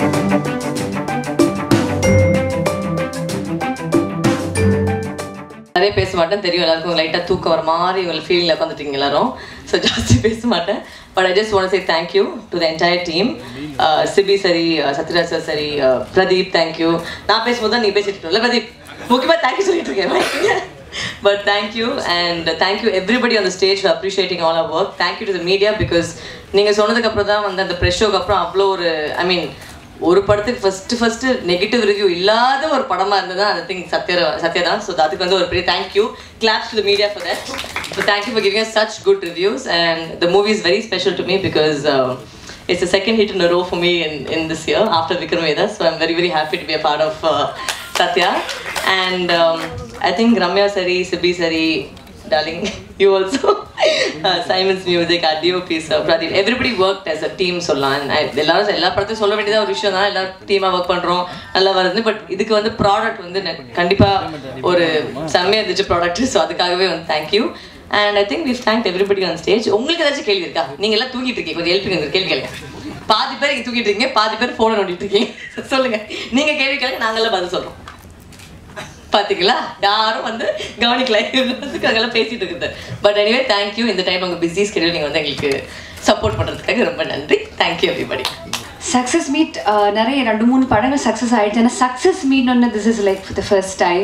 நிறைய பேச மாட்டேன் தெரியும் எல்லாருக்கும் லைட்டாக தூக்கம் வர மாதிரி உங்களை ஃபீலிங்கில் உட்காந்துட்டீங்க எல்லாரும் ஸோ ஜாஸ்தி பேச மாட்டேன் but I just one say thank you to the entire team Sibi சரி சத்யராஜ் சார் சரி uh, பிரதீப் தேங்க்யூ நான் பேசும்போது தான் நீ பேசிட்டு இருக்கல பிரதீப் முக்கியமாக தேங்க்யூ சொல்லிட்டு இருக்கேன் but thank you and thank you everybody on the stage appreciating all our work thank you to the media because நீங்கள் சொன்னதுக்கப்புறம் தான் வந்து அந்த ப்ரெஷ் ஷோக்கு அப்புறம் அவ்வளோ ஒரு ஐ மீன் ஒரு படத்துக்கு ஃபர்ஸ்ட் ஃபர்ஸ்ட் நெகட்டிவ் ரிவ்யூ இல்லாத ஒரு படமா இருந்தது ஐ திங்க் சத்யா சத்யா தான் ஸோ அதுக்கு வந்து ஒரு பெரிய thank you claps to media for that so thank you for giving such good reviews and the movie is very special to me because it's a second hit in row for me in in this year after Vikram Vedha so I'm very very happy to be a part of Sathya and I think Ramya சரி சிபி சரி darling. You also. uh, Simon's music, our DOPs, uh, Pradeep. Everybody worked as a team சொல்லலாம் And I- எல்லாரும் எல்லா படத்தையும் சொல்ல வேண்டியதா ஒரு விஷயம் தான் எல்லாரும் டீமாக ஒர்க் பண்ணுறோம் நல்லா வருது பட் இதுக்கு வந்து ப்ராடக்ட் வந்து நெ- கண்டிப்பா ஒரு செம்மையாக இருந்துச்சு ப்ராடக்ட் ஸோ அதுக்காகவே வந்து thank you and I think we thank everybody on stage உங்களுக்கு ஏதாச்சும் கேள்வி இருக்கா நீங்க எல்லாம் தூங்கிட்டு இருக்கீங்க கொஞ்சம் ஹெல்ப் கேள்வி கேளுங்க பாதி பேர் இங்கே தூங்கிட்டு இருக்கீங்க பாதி பேர் ஃபோனை நோண்டிட்டு இருக்கீங்க சொல்லுங்க நீங்க கேள்வி கேளுங்க நாங்களாம் பதில் சொல்றோம் பாத்தீங்களா யாரும் வந்து கவனிக்கல இவங்க பேசிட்டு இருக்குது பட் எனிவே தேங்க்யூ இந்த டைம் உங்க பிஸி ஸ்கெடியூல் நீங்க வந்து எங்களுக்கு சப்போர்ட் பண்றதுக்காக ரொம்ப நன்றி தேங்க்யூ எவ்ரிபடி சக்ஸஸ் மீட் நிறைய ரெண்டு மூணு படங்கள் சக்ஸஸ் ஆயிடுச்சு ஆனால் சக்ஸஸ் மீட் ஒன்று this is like the first time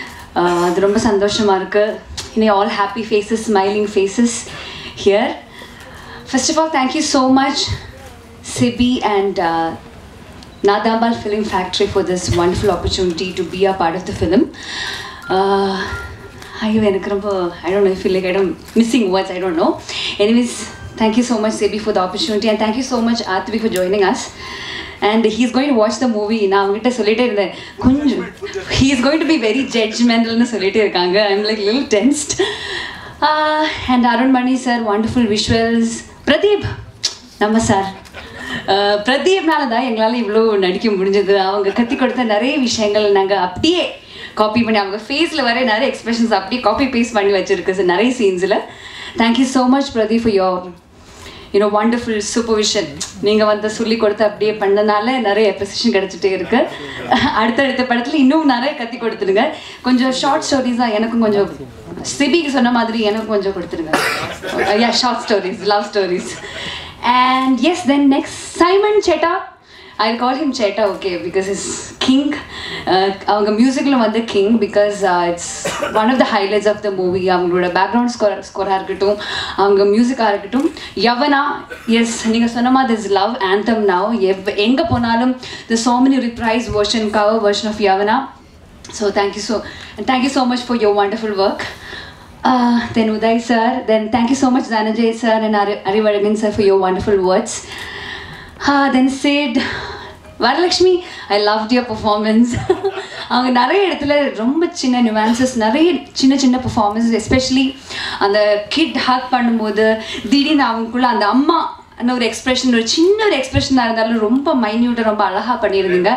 அது ரொம்ப சந்தோஷமாக இருக்குது இன்னும் all happy faces smiling faces here first of all thank you so much Sibi and Nadambal Film Factory for this wonderful opportunity to be a part of the film. Uh, ஐயோ எனக்கு ரொம்ப I don't know feel like I don't missing words I don't know anyways thank you so much Sibi for the opportunity and thank you so much Adivi for joining us and he's going to watch the movie நான் அவங்ககிட்ட சொல்லிட்டே இருந்தேன் கொஞ்சம் he is going to be very ஜட்ஜ்மெண்டல்னு சொல்லிட்டே இருக்காங்க I am like lil tensed and Arun Mani sir wonderful visuals Pradeep நம்ம sir அஹ் பிரதீப்னால தான் எங்களால் இவ்வளோ நடிக்க முடிஞ்சது அவங்க கத்தி கொடுத்த நிறைய விஷயங்கள் நாங்கள் அப்படியே காப்பி பண்ணி அவங்க ஃபேஸில் வர நிறைய எக்ஸ்பிரஷன்ஸ் அப்படியே காப்பி பேஸ்ட் பண்ணி வச்சுருக்கு சார் நிறைய சீன்ஸில் thank you so much Pradeep for your you know wonderful supervision நீங்கள் வந்து சொல்லி கொடுத்து அப்படியே பண்ணனால நிறைய அப்ரிசியேஷன் கிடச்சிட்டே இருக்கு அடுத்தடுத்த படத்தில் இன்னும் நிறைய கத்தி கொடுத்துருங்க கொஞ்சம் ஷார்ட் ஸ்டோரிஸ் தான் எனக்கும் கொஞ்சம் சிபிக்கு சொன்ன மாதிரி எனக்கும் கொஞ்சம் கொடுத்துருங்க yeah short stories love stories And yes, then next, Simon Chetta. I'll call him Chetta, okay, because he's king. Uh, அவங்க மியூசிக்கில் வந்து king because it's one of the highlights of the movie அவங்களோட பேக்ரவுண்ட் ஸ்கோர் ஸ்கோராக இருக்கட்டும் அவங்க மியூசிக்காக இருக்கட்டும் யவனா S நீங்கள் சொன்ன மாதிரி திஸ் லவ் ஆந்தம் நவ் எவ் எங்கே போனாலும் the so many reprise version cover version of Yavana So thank you so and thank you so much for your wonderful work. Uh, then Uday sir, then thank you so much Dhananjay sir and Ari Arivaragan sir for your wonderful words. Uh, then Sid, Varalakshmi I love your performance அவங்க நிறைய இடத்துல ரொம்ப சின்ன nuances நிறைய சின்ன சின்ன performance especially அந்த kid hug பண்ணும்போது திடீர்னு அவங்களுக்குள்ள அந்த அம்மா அந்த ஒரு எக்ஸ்பிரஷன் ஒரு சின்ன ஒரு எக்ஸ்பிரஷனாக இருந்தாலும் ரொம்ப மைன்யூட்டாக ரொம்ப அழகாக பண்ணியிருந்தீங்க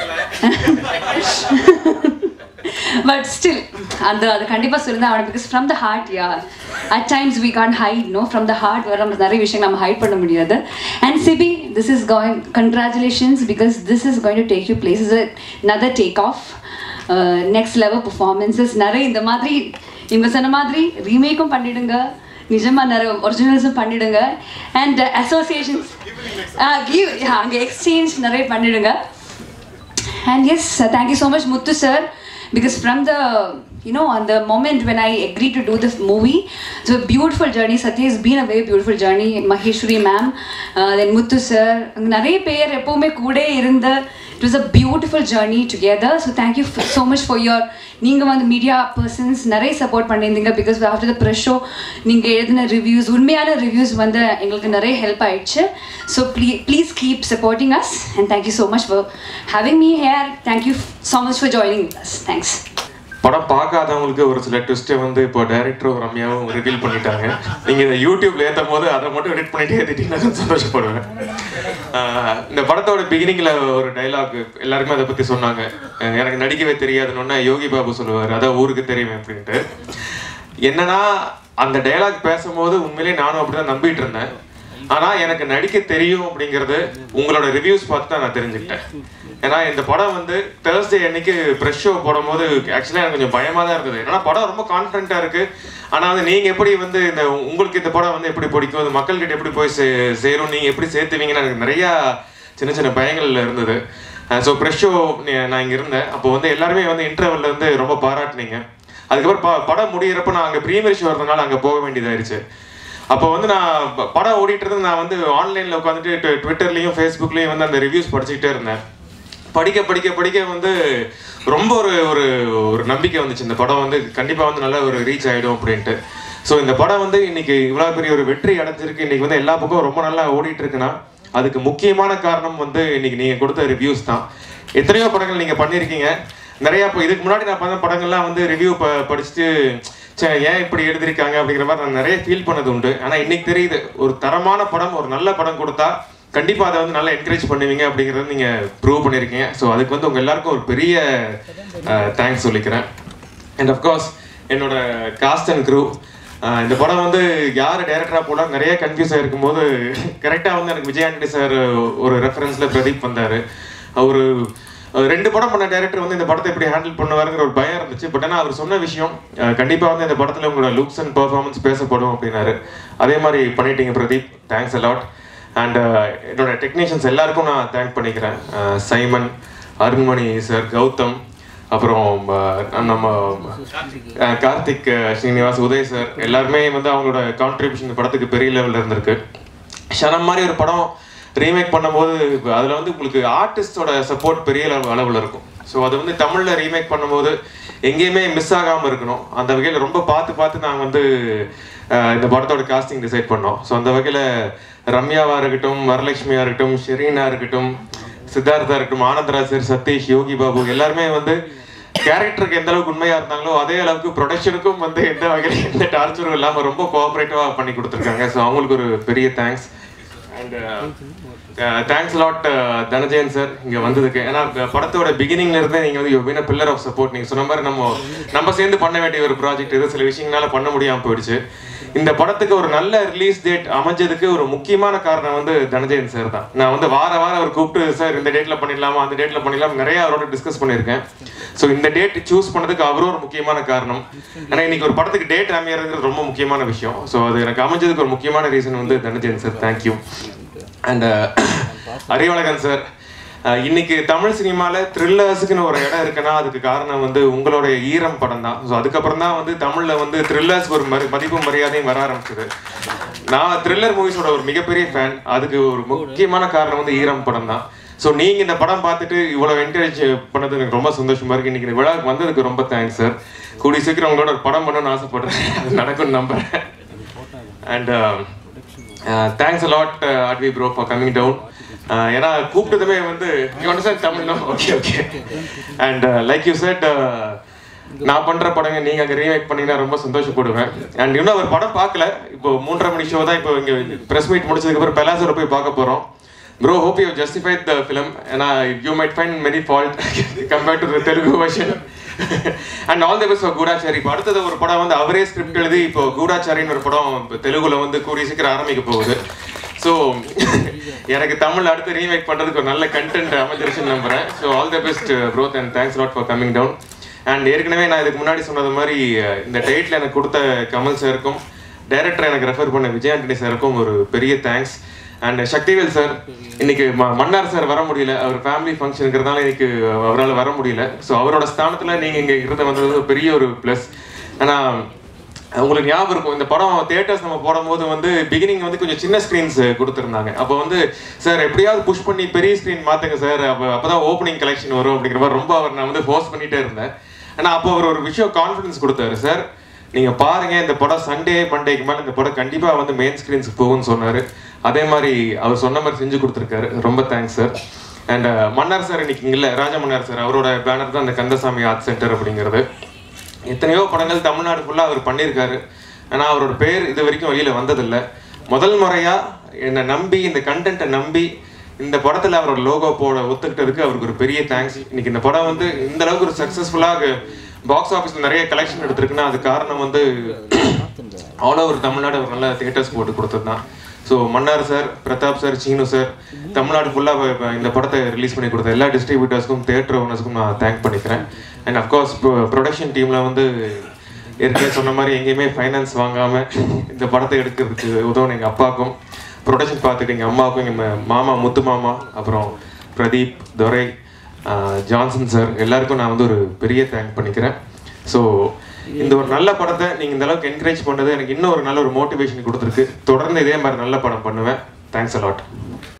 பட் ஸ்டில் அந்த அது கண்டிப்பாக சொல்லுங்க அவனை because from the heart yeah at times we can hide no from the heart வர நிறைய விஷயங்கள் நம்ம ஹைட் பண்ண முடியாது and Sibi this is going congratulations because this is going to take you place is another take off next level performances நிறைய இந்த மாதிரி இவங்க சொன்ன மாதிரி ரீமேக்கும் பண்ணிடுங்க நிஜமாக நிறைய ஒரிஜினல்ஸும் பண்ணிடுங்க அண்ட் அசோசியேஷன்ஸ் கிவ் அங்கே எக்ஸ்சேஞ்ச் நிறைய பண்ணிடுங்க And yes, uh, thank you so much, Muthu sir, because from the you know on the moment when I agreed to do this movie, it's a beautiful journey. Satya has been a very beautiful journey. Maheshwari ma'am, uh, then Muthu sir, அங்க நிறைய பேர் எப்பவுமே கூட இருந்த it was a beautiful journey together. So thank you f- so much for your நீங்க வந்து media persons நிறைய support பண்ணியிருந்தீங்க because after the press show நீங்கள் எழுதின ரிவ்யூஸ் உண்மையான ரிவ்யூஸ் வந்து எங்களுக்கு நிறைய ஹெல்ப் ஆயிடுச்சு ஸோ ப்ளீ please keep supporting us and thank you so much for having me here thank you so much for joining us thanks படம் பார்க்காதவங்களுக்கு ஒரு சில ட்விஸ்ட்டை வந்து இப்போ டைரக்டரும் ரம்யாவும் ரிவீல் பண்ணிட்டாங்க நீங்கள் இதை யூடியூப்ல ஏற்றும் போது அதை மட்டும் எடிட் பண்ணிட்டு ஏற்றிட்டீங்கன்னா நான் சந்தோஷப்படுவேன் ஆஹ் இந்த படத்தோட பிகினிங்கில் ஒரு டைலாக் எல்லாருமே அதை பற்றி சொன்னாங்க அஹ் எனக்கு நடிக்கவே தெரியாதுன்னு யோகி பாபு சொல்லுவார் அதான் ஊருக்கு தெரியும் அப்படின்ட்டு என்னன்னா அந்த டைலாக் பேசும்போது உண்மையிலேயே நானும் அப்படிதான் நம்பிட்டு இருந்தேன் ஆனால் எனக்கு நடிக்க தெரியும் அப்படிங்கிறது உங்களோட ரிவ்யூஸ் பார்த்து தான் நான் தெரிஞ்சுக்கிட்டேன் ஏன்னா இந்த படம் வந்து தேர்ஸ்டே அன்னைக்கு ப்ரெஷ் ஷோ போடும்போது ஆக்சுவலாக எனக்கு கொஞ்சம் பயமாக தான் இருந்தது ஏன்னா படம் ரொம்ப கான்ஃபிடண்ட்டாக இருக்கு ஆனால் வந்து நீங்கள் எப்படி வந்து இந்த உங்களுக்கு இந்த படம் வந்து எப்படி பிடிக்கும் அது மக்கள்கிட்ட எப்படி போய் சே சேரும் நீங்கள் எப்படி சேர்த்துவீங்கன்னு எனக்கு நிறையா சின்ன சின்ன பயங்கள் இருந்தது ஸோ ப்ரெஷ் ஷோ நான் இங்கே இருந்தேன் அப்போ வந்து எல்லாருமே வந்து இன்டர்வெல்ல வந்து ரொம்ப பாராட்டினீங்க அதுக்கப்புறம் ப படம் முடியிறப்ப நான் அங்கே ப்ரீமியர் ஷோ இருந்தனால அங்கே போக வேண்டியதாயிருச்சு அப்போ வந்து நான் ப- படம் ஓடிட்டு இருந்து நான் வந்து ஆன்லைனில் உட்காந்துட்டு ட்வி- ட்விட்டர்லேயும் ஃபேஸ்புக்லேயும் வந்து அந்த ரிவ்யூஸ் படிச்சுக்கிட்டே இருந்தேன் படிக்க படிக்க படிக்க வந்து ரொம்ப ஒரு ஒரு ஒரு நம்பிக்கை வந்துச்சு இந்த படம் வந்து கண்டிப்பாக வந்து நல்ல ஒரு ரீச் ஆகிடும் அப்படின்ட்டு ஸோ இந்த படம் வந்து இன்னைக்கு இவ்வளோ பெரிய ஒரு வெற்றி அடைஞ்சிருக்கு இன்னைக்கு வந்து எல்லா பக்கம் ரொம்ப நல்லா ஓடிட்டு இருக்குன்னா அதுக்கு முக்கியமான காரணம் வந்து இன்னைக்கு நீங்கள் கொடுத்த ரிவ்யூஸ் தான் எத்தனையோ படங்கள் நீங்கள் பண்ணியிருக்கீங்க நிறையா இப்போ இதுக்கு முன்னாடி நான் பண்ண படங்கள்லாம் வந்து ரிவ்யூ ப படிச்சுட்டு ச்சே ஏன் இப்படி எழுதியிருக்காங்க அப்படிங்கிற மாதிரி நான் நிறைய ஃபீல் பண்ணது உண்டு ஆனால் இன்னைக்கு தெரியுது ஒரு தரமான படம் ஒரு நல்ல படம் கொடுத்தா கண்டிப்பாக அதை வந்து நல்லா என்கரேஜ் பண்ணுவீங்க அப்படிங்கிறத நீங்கள் ப்ரூவ் பண்ணியிருக்கீங்க ஸோ அதுக்கு வந்து உங்கள் எல்லாருக்கும் ஒரு பெரிய தேங்க்ஸ் சொல்லிக்கிறேன் அண்ட் அஃப்கோர்ஸ் என்னோட காஸ்ட் அண்ட் க்ரூ இந்த படம் வந்து யார் டேரக்டராக போல நிறைய கன்ஃபியூஸ் ஆகிருக்கும் போது கரெக்டாக வந்து எனக்கு விஜய் ஆண்டனி சார் ஒரு ரெஃபரன்ஸில் பிரதீப் வந்தார் அவர் ரெண்டு படம் பண்ண டேரக்டர் வந்து இந்த படத்தை எப்படி ஹேண்டில் பண்ணுவாருங்கிற ஒரு பயம் இருந்துச்சு பட் ஆனால் அவர் சொன்ன விஷயம் அஹ், கண்டிப்பா வந்து இந்த படத்தில் உங்களோட லுக்ஸ் அண்ட் பெர்ஃபார்மன்ஸ் பேசப்படும் அப்படின்னாரு அதே மாதிரி பண்ணிட்டீங்க பிரதீப் தேங்க்ஸ் அலாட் அண்ட் என்னோட டெக்னீஷியன்ஸ் எல்லாருக்கும் நான் தேங்க் பண்ணிக்கிறேன் அஹ், சைமன் அருண்மணி சார் கௌதம் அப்புறம் அஹ், நம்ம ah, Karthik ah, Srinivas Uday sir எல்லாருமே வந்து அவங்களோட கான்ட்ரிபியூஷன் படத்துக்கு பெரிய லெவலில் இருந்திருக்கு ஷனம் மாதிரி ஒரு படம் ரீமேக் பண்ணும்போது அதில் வந்து உங்களுக்கு ஆர்டிஸ்டோட சப்போர்ட் பெரிய அளவு அளவில் இருக்கும் ஸோ அது வந்து தமிழில் ரீமேக் பண்ணும்போது எங்கேயுமே மிஸ் ஆகாமல் இருக்கணும் அந்த வகையில் ரொம்ப பார்த்து பார்த்து நாங்கள் வந்து அஹ், இந்த படத்தோட காஸ்டிங் டிசைட் பண்ணோம் ஸோ அந்த வகையில் ரம்யாவாக இருக்கட்டும் வரலட்சுமியாக இருக்கட்டும் ஷெரீனா இருக்கட்டும் சித்தார்த்தா இருக்கட்டும் ஆனந்தராஜ் சார் சதீஷ் யோகி பாபு எல்லாருமே வந்து கேரக்டருக்கு எந்த அளவுக்கு உண்மையா இருந்தாங்களோ அதே அளவுக்கு ப்ரொடக்ஷனுக்கும் வந்து எந்த வகையில் எந்த டார்ச்சரும் இல்லாமல் ரொம்ப கோஆப்ரேட்டிவா பண்ணி கொடுத்துருக்காங்க ஸோ அவங்களுக்கு ஒரு பெரிய thanks and thanks lot Dhananjayan sir இங்கே வந்ததுக்கு ஏன்னா அஹ், படத்தோட பிகினிங்ல இருந்தே நீங்கள் வந்து யூ பில்லர் ஆஃப் சப்போர்ட் நீங்கள் சொன்ன மாதிரி நம்ம நம்ம சேர்ந்து பண்ண வேண்டிய ஒரு ப்ராஜெக்ட் இது சில விஷயங்களால பண்ண முடியாமல் போயிடுச்சு இந்த படத்துக்கு ஒரு நல்ல ரிலீஸ் டேட் அமைஞ்சதுக்கு ஒரு முக்கியமான காரணம் வந்து தனஜயன் சார் தான் நான் வந்து வார வாரம் அவர் கூப்பிட்டு சார் இந்த டேட்ல பண்ணிடலாமா அந்த டேட்ல பண்ணிடலாம் நிறைய அவரோட டிஸ்கஸ் பண்ணியிருக்கேன் ஸோ இந்த டேட் சூஸ் பண்ணதுக்கு அவரும் ஒரு முக்கியமான காரணம் ஏன்னா இன்னைக்கு ஒரு படத்துக்கு டேட் அமையறதுங்கிறது ரொம்ப முக்கியமான விஷயம் ஸோ அது எனக்கு அமைஞ்சதுக்கு ஒரு முக்கியமான ரீசன் வந்து Dhananjayan sir thank you and Arivazhagan sir ah இன்னைக்கு தமிழ் சினிமால த்ரில்லர்ஸுக்குன்னு ஒரு இடம் இருக்குன்னா அதுக்கு காரணம் வந்து உங்களுடைய ஈரம் படம் தான் ஸோ அதுக்கப்புறம் தான் வந்து தமிழ்ல வந்து த்ரில்லர்ஸ்க்கு ஒரு மரி மதிப்பும் மரியாதையும் வர ஆரம்பிச்சது நான் த்ரில்லர் மூவிஸோட ஒரு மிகப்பெரிய ஃபேன் அதுக்கு ஒரு முக்கியமான காரணம் வந்து ஈரம் படம் தான் ஸோ நீங்க இந்த படம் பார்த்துட்டு இவ்வளவு என்கரேஜ் பண்ணது எனக்கு ரொம்ப சந்தோஷமா இருக்கு இன்னைக்கு இந்த விழாவுக்கு வந்ததுக்கு ரொம்ப தேங்க்ஸ் சார் கூடிய சீக்கிரம் உங்களோட ஒரு படம் பண்ணணும்னு ஆசைப்படுறேன் அது நடக்கும்னு நம்புறேன் and thanks a lot Adivi bro for coming down ஏன்னா கூப்பிட்டதுமே வந்து யூ அண்டர்ஸ்டாண்ட் தமிழ்னா okay okay and like you said நான் பண்ற படங்க நீங்க அங்க ரீமேக் பண்ணீங்கன்னா ரொம்ப சந்தோஷப்படுவேன் அண்ட் இன்னும் ஒரு படம் பார்க்கல இப்போ மூன்றரை மணி ஷோ தான் இப்போ இங்க பிரஸ் மீட் முடிச்சதுக்கு அப்புறம் பெலாசரை போய் பார்க்க போறோம் bro hope you justified the film ஏன்னா you might find many fault compared to the Telugu version and all the best for Goodachari இப்போ அடுத்தது ஒரு படம் வந்து அவரே ஸ்கிரிப்ட் எழுதி இப்போ கூடாச்சாரின்னு ஒரு படம் இப்போ தெலுங்குல வந்து கூடிய சீக்கிரம் ஆரம்பிக்க போகுது ஸோ எனக்கு தமிழ் அடுத்து ரீமேக் பண்றதுக்கு ஒரு நல்ல கண்டென்ட் அமைஞ்சிருச்சுன்னு நம்புறேன் so all the best bro and thanks lot for coming down and ஏற்கனவே நான் இதுக்கு முன்னாடி சொன்னது மாதிரி அஹ், இந்த டைட்டில் எனக்கு கொடுத்த கமல் சாருக்கும் டைரக்டர் எனக்கு ரெஃபர் பண்ண விஜய் ஆண்டனி சாருக்கும் ஒரு பெரிய தேங்க்ஸ் அண்ட் சக்திவேல் சார் இன்னைக்கு ம- மன்னார் சார் வர முடியல அவர் ஃபேமிலி ஃபங்க்ஷனுங்கிறதுனால இன்னைக்கு அவரால் வர முடியல ஸோ அவரோட ஸ்தானத்தில் நீங்கள் இங்கே இருந்த வந்தது ஒரு பெரிய ஒரு ப்ளஸ் ஆனால் உங்களுக்கு ஞாபகம் இருக்கும் இந்த படம் தியேட்டர்ஸ் நம்ம போடும்போது வந்து பிகினிங் வந்து கொஞ்சம் சின்ன ஸ்க்ரீன்ஸ் கொடுத்துருந்தாங்க அப்போ வந்து சார் எப்படியாவது புஷ் பண்ணி பெரிய ஸ்க்ரீன் மாற்றுங்க சார் அப்போ அப்போ தான் ஓப்பனிங் கலெக்ஷன் வரும் அப்படிங்கிற மாதிரி ரொம்ப அவர் நான் வந்து ஃபோர்ஸ் பண்ணிட்டே இருந்தேன் ஆனால் அப்போ அவர் ஒரு விஷயம் கான்ஃபிடன்ஸ் கொடுத்தாரு சார் நீங்க பாருங்க இந்த படம் சண்டே மண்டேக்கு மேல இந்த படம் கண்டிப்பா வந்து மெயின் ஸ்கிரீன்ஸ்க்கு போகும்னு சொன்னாரு அதே மாதிரி அவர் சொன்ன மாதிரி செஞ்சு கொடுத்துருக்காரு ரொம்ப thanks sir and Mannar sir இன்னைக்கு இங்க இல்ல ராஜா மன்னார் சார் அவரோட பேனர் தான் அந்த கந்தசாமி ஆர்ட் சென்டர் அப்படிங்கிறது எத்தனையோ படங்கள் தமிழ்நாடு ஃபுல்லா அவர் பண்ணியிருக்காரு ஆனா அவரோட பேர் இது வரைக்கும் வெளியில வந்ததில்லை முதல் முறையா என்னை நம்பி இந்த கண்டென்ட்டை நம்பி இந்த படத்துல அவரோட லோகோ போட ஒத்துக்கிட்டதுக்கு அவருக்கு ஒரு பெரிய தேங்க்ஸ் இன்னைக்கு இந்த படம் வந்து இந்த அளவுக்கு ஒரு சக்சஸ்ஃபுல்லாக பாக்ஸ் ஆஃபீஸ்ல நிறைய கலெக்ஷன் எடுத்திருக்குன்னா அது காரணம் வந்து ஆல் ஓவர் தமிழ்நாடு அவர் நல்ல தியேட்டர்ஸ் போட்டு கொடுத்தது தான் so Mannar sir Prathap sir Seenu sir Tamil Nadu ஃபுல்லாக இந்த படத்தை ரிலீஸ் பண்ணி கொடுத்த எல்லா டிஸ்ட்ரிபியூட்டர்ஸ்க்கும் தேட்டர் ஓனர்ஸ்க்கும் நான் தேங்க் பண்ணிக்கிறேன் அண்ட் அஃப்கோர்ஸ் ப்ரொடக்ஷன் டீமில் வந்து ஏற்கனவே சொன்ன மாதிரி எங்கேயுமே ஃபைனான்ஸ் வாங்காமல் இந்த படத்தை எடுக்கிறதுக்கு உதவும் எங்கள் அப்பாவுக்கும் ப்ரொடக்ஷன் பார்த்துட்டு எங்கள் அம்மாவுக்கும் எங்கள் மாமா முத்து மாமா அப்புறம் பிரதீப் துரை ஆஹ் ஜான்சன் சார் எல்லாருக்கும் நான் வந்து ஒரு பெரிய தேங்க் பண்ணிக்கிறேன் ஸோ இந்த ஒரு நல்ல படத்தை நீங்கள் இந்த அளவுக்கு என்கரேஜ் பண்ணது எனக்கு இன்னும் ஒரு நல்ல ஒரு மோட்டிவேஷன் கொடுத்துருக்கு தொடர்ந்து இதே மாதிரி நல்ல படம் பண்ணுவேன் தேங்க்ஸ் அலாட்